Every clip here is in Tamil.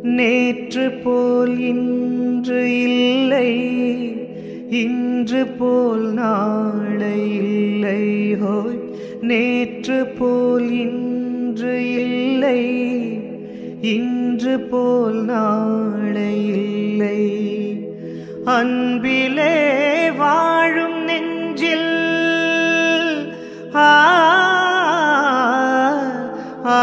நேற்று போல் இன்று இல்லை இன்று போல் நாளை இல்லை ஹோய் நேற்று போல் இன்று இல்லை இன்று போல் நாளை இல்லை அன்பிலே வாழும் நெஞ்சில் ஆ ஆ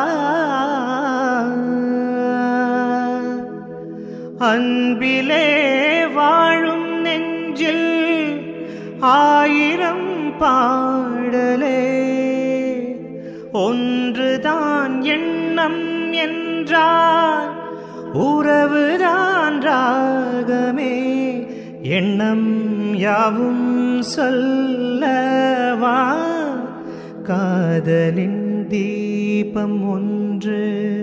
அன்பிலே வாழும் நெஞ்சில் ஆயிரம் பாடலே ஒன்றுதான் எண்ணம் என்றால் உறவுதான் ராகமே எண்ணம் யாவும் சொல்லவா காதலின் தீபம் ஒன்று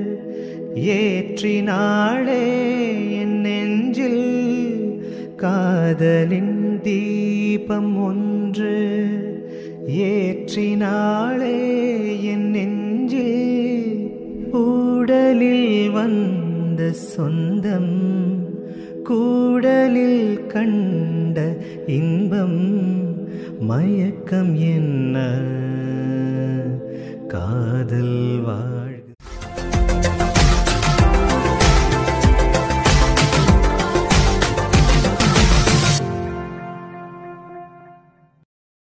ஏற்றினாளே என் நெஞ்சில் காதலின் தீபம் ஒன்று ஏற்றினாளே என் நெஞ்சில் ஊடலில் வந்த சொந்தம் கூடலில் கண்ட இன்பம் மயக்கம் என்ன